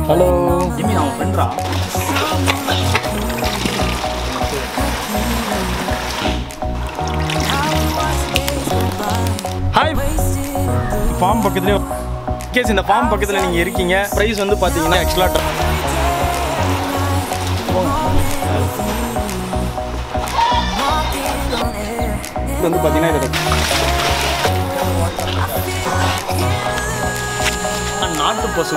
Hello Jimmy அவன் ஃப்ரெண்ட்ரா hi farm பக்கத்துலேயே கேஸ் இந்த ஃபார்ம் பக்கத்தில் நீங்கள் இருக்கீங்க ப்ரைஸ் வந்து பார்த்தீங்கன்னா ஆக்சுவலாக வந்து பார்த்தீங்கன்னா இதோட நாட்டு பசு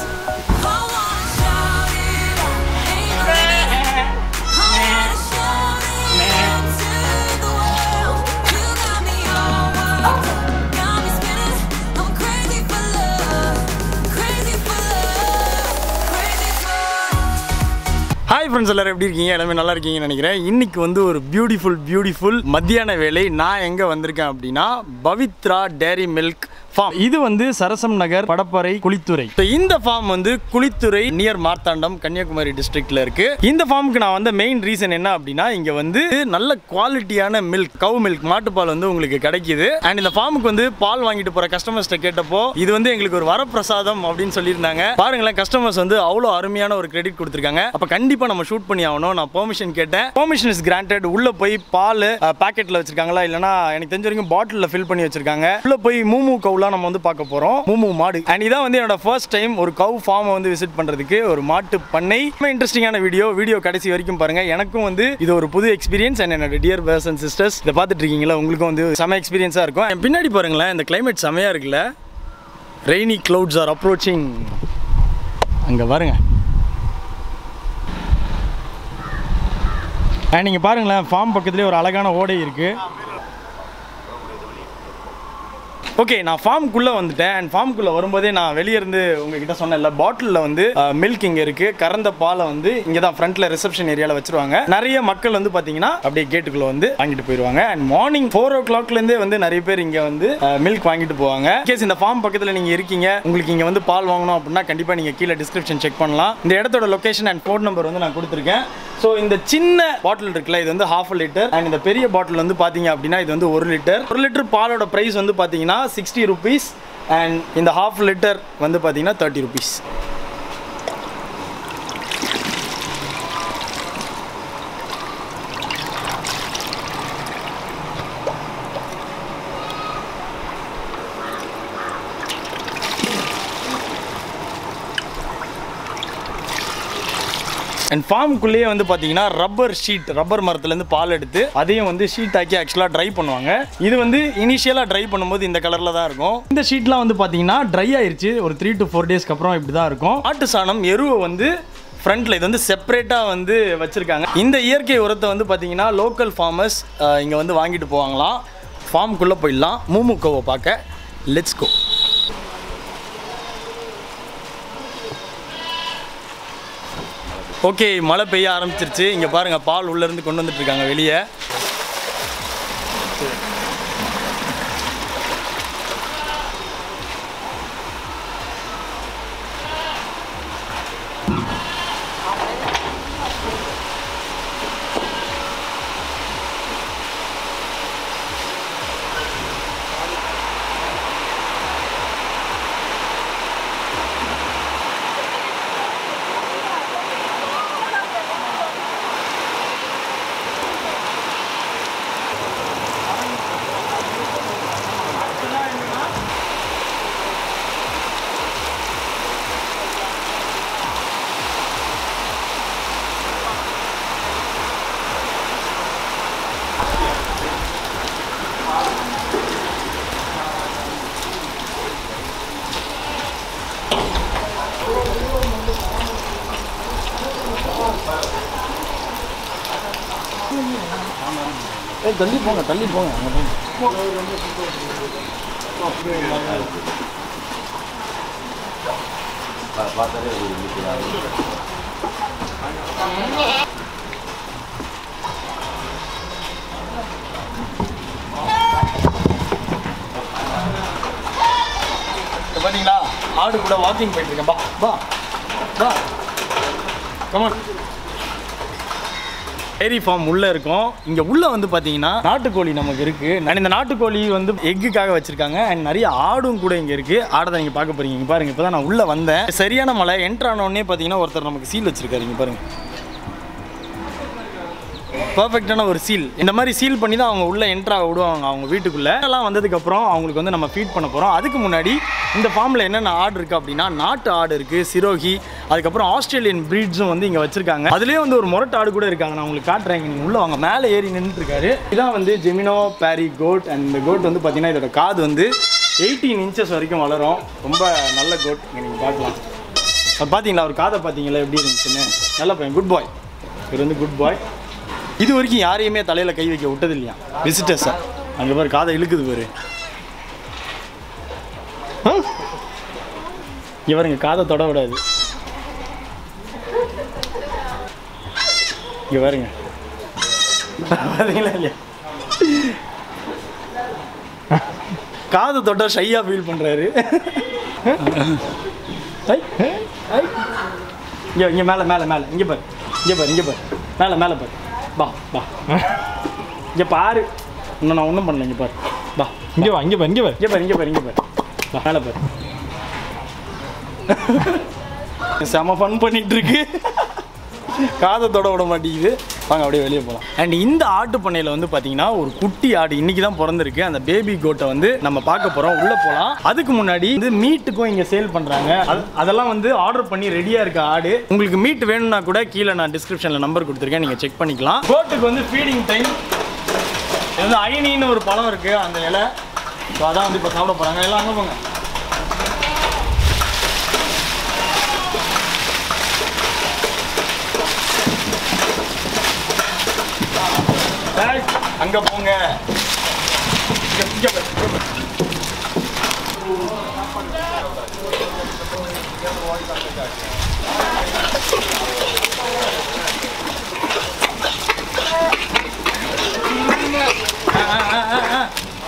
ஹாய் ஃப்ரெண்ட்ஸ் எல்லாரும் எப்படி இருக்கீங்க எல்லாமே நல்லா இருக்கீங்கன்னு நினைக்கிறேன் இன்னைக்கு வந்து ஒரு பியூட்டிஃபுல் பியூட்டிஃபுல் மத்தியான வேலை நான் எங்கே வந்திருக்கேன் அப்படின்னா பவித்ரா டேரி மில்க் ஃபார்ம் இது வந்து சரசம் நகர் படப்பறை குளித்துறை So, இந்த ஃபார்ம் வந்து குளித்துறை நியர் மார்த்தாண்டம் கன்னியாகுமரி டிஸ்ட்ரிக்ட்ல இருக்கு இந்த ஃபார்முக்கு நான் வந்த மெயின் ரீசன் என்ன அப்படின்னா இங்க வந்து நல்ல குவாலிட்டியான மில்க் கவு மில்க் மாட்டுப்பால் வந்து உங்களுக்கு கிடைக்குது அண்ட் இந்த ஃபார்முக்கு வந்து பால் வாங்கிட்டு போற கஸ்டமர்ஸ்ட்ட கேட்டப்போ இது வந்து எங்களுக்கு ஒரு வரப்பிரசாதம் அப்படின்னு சொல்லியிருந்தாங்க பாருங்களேன் கஸ்டமர்ஸ் வந்து அவ்வளோ அருமையான ஒரு கிரெடிட் கொடுத்துருக்காங்க அப்ப கண்டிப்பா நம்ம ஷூட் பண்ணி ஆகணும் நான் பெர்மிஷன் கேட்டேன் பெர்மிஷன் இஸ் கிராண்டட் உள்ள போய் பால் பாக்கெட்ல வச்சிருக்காங்களா இல்லனா எனக்கு தெரிஞ்ச வரைக்கும் பாட்டில்ல ஃபில் பண்ணி வச்சிருக்காங்க உள்ள போய் மூமு கவுலாம் நம்ம வந்து பார்க்க போறோம் மூமு மாடு அண்ட் இதான் வந்து என்னோட ஃபர்ஸ்ட் டைம் ஒரு கவு ஃபார்மை வந்து விசிட் பண்றதுக்கு ஒரு மாட்டு பண்ணை ரொம்ப இன்ட்ரெஸ்டிங்கான வீடியோ வீடியோ கடைசி வரைக்கும் பாருங்க எனக்கும் வந்து இது ஒரு புது எக்ஸ்பீரியன்ஸ் அண்ட் என்னோட டியர் பேர்ஸ் அண்ட் சிஸ்டர்ஸ் இதை பார்த்துட்டு இருக்கீங்களா உங்களுக்கும் வந்து செம எக்ஸ்பீரியன்ஸாக இருக்கும் என் பின்னாடி பாருங்களேன் இந்த கிளைமேட் செமையா இருக்குல்ல ரெய்னி clouds ஆர் அப்ரோச்சிங் அங்கே பாருங்க அண்ட் நீங்கள் பாருங்களேன் ஃபார்ம் பக்கத்துலேயே ஒரு அழகான ஓடை இருக்குது ஓகே நான் ஃபார்முக்குள்ளே வந்துட்டேன் அண்ட் ஃபார்முக்குள்ளே வரும்போதே நான் வெளியே இருந்து உங்ககிட்ட சொன்னேன்ல பாட்டிலில் வந்து மில்க் இங்கே இருக்குது கறந்த பாலை வந்து இங்கே தான் ஃப்ரண்ட்டில் ரிசப்ஷன் ஏரியாவில் வச்சிருவாங்க நிறைய மக்கள் வந்து பார்த்தீங்கன்னா அப்படியே கேட்டுக்குள்ளே வந்து வாங்கிட்டு போயிடுவாங்க அண்ட் மார்னிங் ஃபோர் ஓ கிளாக்லேருந்தே வந்து நிறைய பேர் இங்கே வந்து மில்க் வாங்கிட்டு போவாங்க கேஸ் இந்த ஃபார்ம் பக்கத்தில் நீங்கள் இருக்கீங்க உங்களுக்கு இங்கே வந்து பால் வாங்கணும் அப்படின்னா கண்டிப்பாக நீங்கள் கீழே டிஸ்கிரிப்ஷன் செக் பண்ணலாம் இந்த இடத்தோட லொகேஷன் அண்ட் ஃபோன் நம்பர் வந்து நான் கொடுத்துருக்கேன் ஸோ இந்த சின்ன பாட்டில் இருக்குல்ல இது வந்து ஹாஃப் லிட்டர் அண்ட் இந்த பெரிய பாட்டில் வந்து பார்த்தீங்க அப்படின்னா இது வந்து ஒரு லிட்டர் ஒரு லிட்டர் பாலோட ப்ரைஸ் வந்து பார்த்தீங்கன்னா சிக்ஸ்டி ருபீஸ் அண்ட் இந்த ஹாஃப் லிட்டர் வந்து பார்த்தீங்கன்னா தேர்ட்டி ருபீஸ் அண்ட் ஃபார்முக்குள்ளேயே வந்து பார்த்தீங்கன்னா ரப்பர் ஷீட் ரப்பர் மரத்துலேருந்து பால் எடுத்து அதையும் வந்து ஷீட் ஆக்கி ஆக்சுவலாக ட்ரை பண்ணுவாங்க இது வந்து இனிஷியலாக ட்ரை பண்ணும்போது இந்த கலரில் தான் இருக்கும் இந்த ஷீட்லாம் வந்து பார்த்தீங்கன்னா ட்ரை ஆயிருச்சு ஒரு த்ரீ டு ஃபோர் டேஸ்க்கு அப்புறம் இப்படி தான் இருக்கும் ஆட்டு சாணம் எருவை வந்து ஃப்ரண்ட்டில் இது வந்து செப்பரேட்டாக வந்து வச்சுருக்காங்க இந்த இயற்கை உரத்தை வந்து பார்த்தீங்கன்னா லோக்கல் ஃபார்மர்ஸ் இங்கே வந்து வாங்கிட்டு போவாங்களாம் ஃபார்முக்குள்ளே போயிடலாம் மூமுக்கோவை பார்க்க லெட்ஸ் கோ ஓகே மழை பெய்ய ஆரம்பிச்சிருச்சு இங்கே பாருங்கள் பால் உள்ளேருந்து கொண்டு வந்துட்டு இருக்காங்க வெளியே ஏய் தள்ளி போங்க தள்ளி போங்க அங்கே போங்க இங்க பாத்தீங்களா ஆடு கூட வாக்கிங் போயிட்டு இருக்கேன் பா பா பா கமான் டெய்ரி ஃபார்ம் உள்ள இருக்கும் இங்க உள்ள வந்து பாத்தீங்கன்னா நாட்டுக்கோழி நமக்கு இருக்கு நான் இந்த நாட்டுக்கோழி வந்து எக்குக்காக வச்சிருக்காங்க அண்ட் நிறைய ஆடும் கூட இங்க இருக்கு ஆடை தான் நீங்க பார்க்க போறீங்க இங்க பாருங்க இப்பதான் நான் உள்ள வந்தேன் சரியான மலை என்ட்ரு ஆன உடனே பாத்தீங்கன்னா ஒருத்தர் நமக்கு சீல் வச்சிருக்காரு இங்க பாருங்க பர்ஃபெக்டான ஒரு சீல் இந்த மாதிரி சீல் பண்ணி தான் அவங்க உள்ள என்ட்ரா விடுவாங்க அவங்க வீட்டுக்குள்ள எல்லாம் வந்ததுக்கு அப்புறம் அவங்களுக்கு வந்து நம்ம ஃபீட் பண்ண போறோம் அதுக்கு முன்னாடி இந்த ஃபார்ம்ல என்னென்ன ஆடு இருக்கு அப்படின்னா நாட்டு ஆடு இருக்கு சிரோகி அதுக்கப்புறம் ஆஸ்திரேலியன் பிரீட்ஸும் வந்து இங்க வச்சிருக்காங்க அதுலயே வந்து ஒரு முரட்டு ஆடு கூட இருக்காங்க நான் உங்களுக்கு காட்டுறேன் நீங்க உள்ள வாங்க மேலே ஏறி நின்றுட்டு இருக்காரு இதான் வந்து ஜெமினோ பேரி கோட் அண்ட் இந்த கோட் வந்து பார்த்தீங்கன்னா இதோட காது வந்து எயிட்டீன் இன்ச்சஸ் வரைக்கும் வளரும் ரொம்ப நல்ல கோட் இங்கே நீங்கள் பார்க்கலாம் அது பார்த்தீங்களா ஒரு காதை பார்த்தீங்களா எப்படி இருந்துச்சுன்னு நல்ல பையன் குட் பாய் இவர் வந்து குட் பாய் இது வரைக்கும் யாரையுமே தலையில் கை வைக்க விட்டது இல்லையா விசிட்டர்ஸை அங்கே பாரு காதை இழுக்குது பாரு ஆ? இங்க பாருங்க காதை தொட விடாது இங்க பாருங்க பார்த்தீங்களா இல்லையா காது தொட்டா ஷையாக ஃபீல் பண்ணுறாரு இங்கே இங்கே மேலே மேலே மேலே இங்கே பாரு இங்கே பாரு இங்கே பாரு மேலே மேலே பாரு பா பா இங்கே பாரு இன்னும் நான் ஒன்றும் பண்ணல இங்கே பாரு பா இங்கே வா இங்கே வா இங்கே வா இங்கே பாரு இங்கே பாரு இங்கே பாரு பா மேலே பாரு செம ஃபன் பண்ணிட்டு இருக்கு காதை தொட விட மாட்டேங்குது வாங்க அப்படியே வெளியே போகலாம் அண்ட் இந்த ஆட்டு பண்ணையில் வந்து பார்த்தீங்கன்னா ஒரு குட்டி ஆடு இன்னைக்கு தான் பிறந்திருக்கு அந்த பேபி கோட்டை வந்து நம்ம பார்க்க போகிறோம் உள்ளே போகலாம் அதுக்கு முன்னாடி வந்து மீட்டுக்கும் இங்கே சேல் பண்ணுறாங்க அதெல்லாம் வந்து ஆர்டர் பண்ணி ரெடியாக இருக்க ஆடு உங்களுக்கு மீட் வேணும்னா கூட கீழே நான் டிஸ்கிரிப்ஷனில் நம்பர் கொடுத்துருக்கேன் நீங்கள் செக் பண்ணிக்கலாம் கோட்டுக்கு வந்து ஃபீடிங் டைம் இது வந்து அயனின்னு ஒரு பழம் இருக்குது அந்த இலை ஸோ அதான் வந்து இப்போ சாப்பிட போகிறாங்க எல்லாம் அங்கே போங்க டேய், அங்க போங்க இங்க, இங்க பாரு, இங்க பாரு. ஆ, ஆ, ஆ, ஆ, ஆ.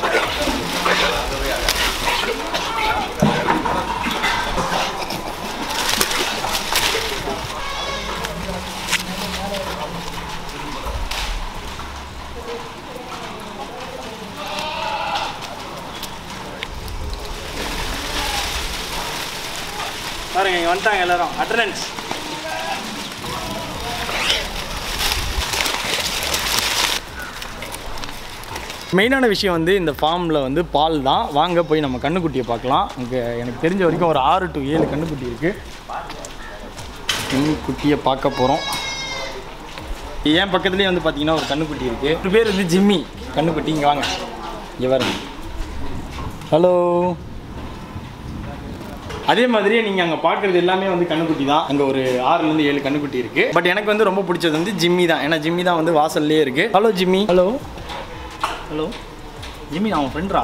பாருங்க இங்க வந்துட்டாங்க எல்லாரும் அட்டண்டன்ஸ் மெயினான விஷயம் வந்து இந்த ஃபார்மில் வந்து பால் தான் வாங்க போய் நம்ம கண்ணுக்குட்டியை பார்க்கலாம் இங்கே எனக்கு தெரிஞ்ச வரைக்கும் ஒரு ஆறு டு ஏழு கண்ணுக்குட்டி இருக்குது கண்ணுக்குட்டியை பார்க்க போகிறோம் என் பக்கத்துலேயே வந்து பார்த்தீங்கன்னா ஒரு கண்ணுக்குட்டி இருக்குது ஒரு பேர் வந்து ஜிம்மி கண்ணுக்குட்டி இங்கே வாங்க இங்கே வரேன் ஹலோ அதே மாதிரியே நீங்கள் அங்கே பார்க்குறது எல்லாமே வந்து கண்ணுக்குட்டி தான் அங்கே ஒரு ஆறுலேருந்து ஏழு கண்ணுக்குட்டி இருக்குது பட் எனக்கு வந்து ரொம்ப பிடிச்சது வந்து ஜிம்மி தான் ஏன்னா ஜிம்மி தான் வந்து வாசல்லே இருக்குது hello Jimmy hello hello Jimmy நான் அவன் ஃப்ரெண்ட்ரா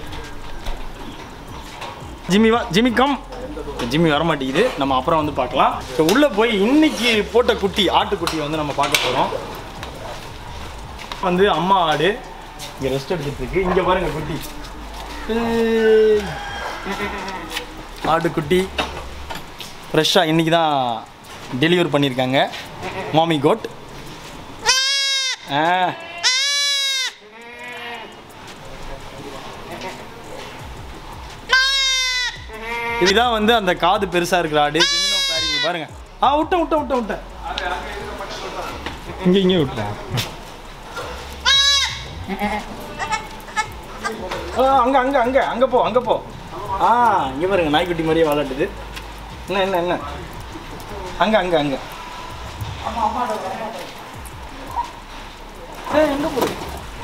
ஜிம்மி வா ஜிம்மி கம் ஜிம்மி வர மாட்டேங்குது நம்ம அப்புறம் வந்து பார்க்கலாம் ஸோ உள்ளே போய் இன்னைக்கு போட்ட குட்டி ஆட்டுக்குட்டியை வந்து நம்ம பார்க்க போகிறோம் வந்து அம்மா ஆடு இங்கே ரெஸ்ட் எடுத்துட்டு இருக்கு இங்கே பாருங்க குட்டி ஏய். ஆட்டுக்குட்டி ஃப்ரெஷ்ஷாக இன்றைக்கி தான் டெலிவர் பண்ணியிருக்காங்க மாமி கோட் ஆ இதுதான் வந்து அந்த காது பெருசாக இருக்கிற ஆடு ஜெமினோ பேரிங்க பாருங்க ஆ விட்டேன் விட்டேன் விட்டேன் விட்டேன் இங்கே இங்கே விட்டுறேன் ஆ அங்கே அங்கே அங்கே அங்கே போ அங்கே போ ஆ இங்கே பாருங்க நாய்க்குட்டி மாதிரியே விளாட்டுது என்ன என்ன என்ன அங்கே அங்கே அங்கே ஏய், எங்க போகுது?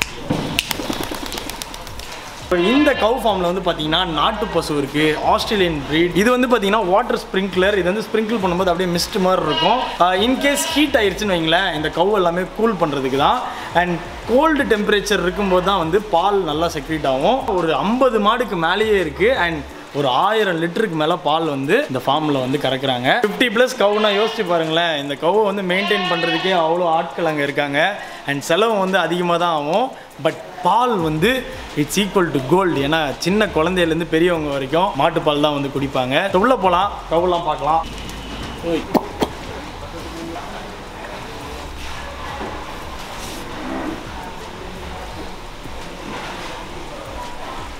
இப்போ இந்த கவு ஃபார்மில் வந்து பார்த்தீங்கன்னா நாட்டு பசு இருக்குது ஆஸ்திரேலியன் breed இது வந்து பார்த்தீங்கன்னா வாட்டர் ஸ்ப்ரிங்க்லர் இது வந்து ஸ்ப்ரிங்கிள் பண்ணும்போது அப்படியே மிஸ்ட் மாதிரி இருக்கும் இன்கேஸ் ஹீட் ஆயிடுச்சுன்னு வைங்களேன் இந்த கவு எல்லாமே கூல் பண்ணுறதுக்கு தான் அண்ட் கோல்டு டெம்பரேச்சர் இருக்கும்போது தான் வந்து பால் நல்லா செக்ரீட் ஆகும் ஒரு ஐம்பது மாடுக்கு மேலேயே இருக்குது அண்ட் ஒரு ஆயிரம் லிட்டருக்கு மேலே பால் வந்து இந்த ஃபார்மில் வந்து கறக்குறாங்க ஃபிஃப்டி ப்ளஸ் கவுனா யோசிச்சு பாருங்களேன் இந்த கவை வந்து மெயின்டைன் பண்ணுறதுக்கே அவ்வளோ ஆட்கள் அங்கே இருக்காங்க அண்ட் செலவு வந்து அதிகமாக தான் ஆகும் பட் பால் வந்து இட்ஸ் ஈக்குவல் டு கோல்டு ஏன்னா சின்ன குழந்தையிலேருந்து பெரியவங்க வரைக்கும் மாட்டுப்பால் தான் வந்து குடிப்பாங்க உள்ளே போகலாம் கவுலாம் பார்க்கலாம் ஓய்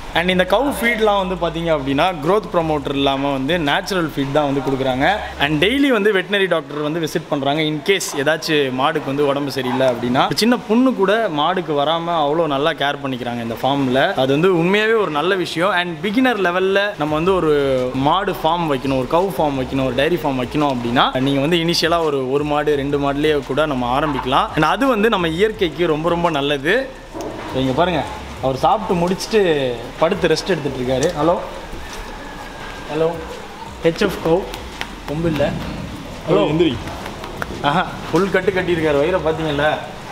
அண்ட் இந்த கவு ஃபீட்லாம் வந்து பார்த்தீங்க அப்படின்னா growth ப்ரொமோட்டர் இல்லாமல் வந்து நேச்சுரல் ஃபீட் தான் வந்து கொடுக்குறாங்க அண்ட் டெய்லி வந்து வெட்டினரி டாக்டர் வந்து விசிட் பண்ணுறாங்க இன்கேஸ் ஏதாச்சும் மாடுக்கு வந்து உடம்பு சரியில்லை அப்படின்னா ஒரு சின்ன புண்ணு கூட மாடுக்கு வராமல் அவ்வளோ நல்லா கேர் பண்ணிக்கிறாங்க இந்த ஃபார்மில் அது வந்து உண்மையாகவே ஒரு நல்ல விஷயம் அண்ட் பிகினர் லெவலில் நம்ம வந்து ஒரு மாடு ஃபார்ம் வைக்கணும் ஒரு கவு ஃபார்ம் வைக்கணும் ஒரு டைரி ஃபார்ம் வைக்கணும் அப்படின்னா நீங்கள் வந்து இனிஷியலாக ஒரு ஒரு மாடு ரெண்டு மாடுலேயே கூட நம்ம ஆரம்பிக்கலாம் அண்ட் அது வந்து நம்ம இயற்கைக்கு ரொம்ப ரொம்ப நல்லது இங்கே பாருங்க அவர் சாப்பிட்டு முடிச்சுட்டு படுத்து ரெஸ்ட் எடுத்துட்டு இருக்காரு ஹலோ ஹலோ ஹெச்எஃப் கவு கொம்பு இல்லை ஹலோ எந்திரி ஆஹா ஃபுல் கட்டு கட்டியிருக்காரு வயிறை பார்த்தீங்கல்ல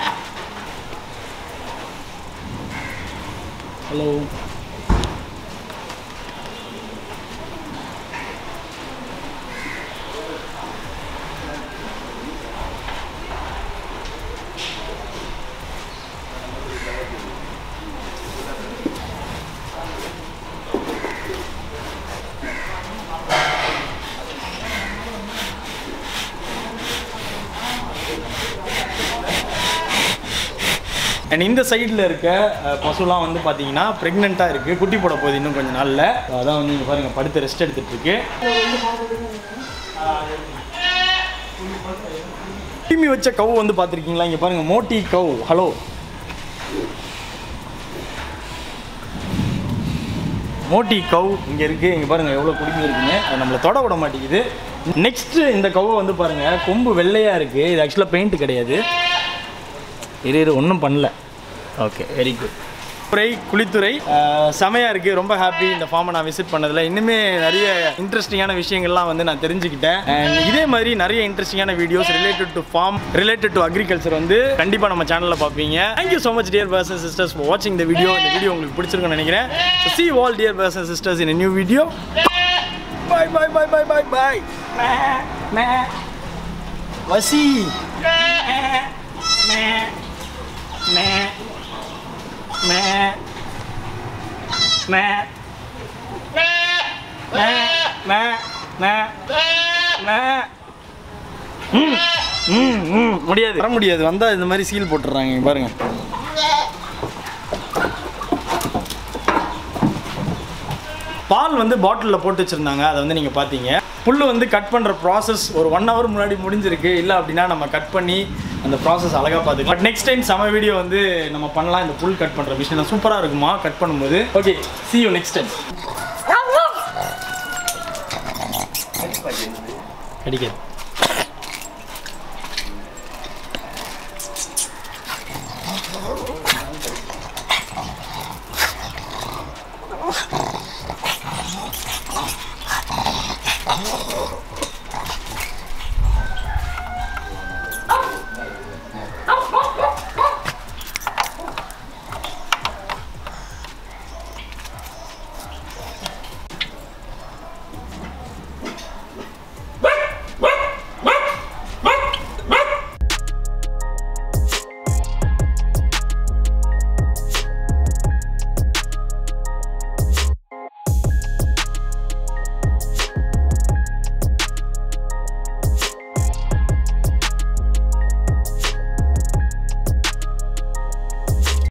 ஹலோ அண்ட் இந்த சைடில் இருக்க அஹ், பசுலாம் வந்து பார்த்தீங்கன்னா ப்ரெக்னெண்ட்டாக இருக்குது குட்டி போட போகுது இன்னும் கொஞ்சம் நாளில் அதான் வந்து இங்கே பாருங்கள் படுத்து ரெஸ்ட் எடுத்துட்டு இருக்கு குடிமி வச்ச கவு வந்து பார்த்துருக்கீங்களா இங்கே பாருங்கள் மோட்டி கவு ஹலோ மோட்டி கவு இங்கே இருக்குது இங்கே பாருங்கள் எவ்வளோ குடிமி இருக்குங்க அது நம்மளை தொட விட மாட்டேங்குது நெக்ஸ்ட்டு இந்த கவு வந்து பாருங்கள் கொம்பு வெள்ளையாக இருக்குது இது ஆக்சுவலாக பெயிண்ட் கிடையாது இரு இரு ஒன்றும் பண்ணல ஓகே வெரி குட் துறை குளித்துறை அஹ், செமையா இருக்கு ரொம்ப ஹாப்பி இந்த ஃபார்மை நான் விசிட் பண்ணதில் இன்னுமே நிறைய இன்ட்ரெஸ்டிங்கான விஷயங்கள்லாம் வந்து நான் தெரிஞ்சுக்கிட்டேன் அண்ட் இதே மாதிரி நிறைய இன்ட்ரெஸ்டிங்கான videos related to farm related to agriculture வந்து கண்டிப்பாக நம்ம சேனலில் பார்ப்பீங்க thank you so much dear person sisters for வாட்சிங் இந்த வீடியோ இந்த வீடியோ உங்களுக்கு பிடிச்சிருக்குன்னு நினைக்கிறேன் so see all dear person sisters in new video bye bye bye bye bye bye வசி meh, meh, meh, meh, meh, meh. ம், ம், ம், முடியாது வர முடியாது வந்தால் இந்த மாதிரி சீல் போட்டுடுறாங்க இங்க பாருங்க பால் வந்து பாட்டிலில் போட்டு வச்சுருந்தாங்க அதை வந்து நீங்கள் பார்த்தீங்க புல் வந்து கட் பண்ணுற ப்ராசஸ் ஒரு ஒன் ஹவர் முன்னாடி முடிஞ்சிருக்கு இல்லை அப்படின்னா நம்ம கட் பண்ணி அந்த ப்ராசஸ் அழகாக பார்த்துக்கலாம் பட் நெக்ஸ்ட் டைம் செம வீடியோ வந்து நம்ம பண்ணலாம் இந்த புல் கட் பண்ணுற மிஷின் சூப்பராக இருக்குமா கட் பண்ணும்போது okay see you next time கடிக்காது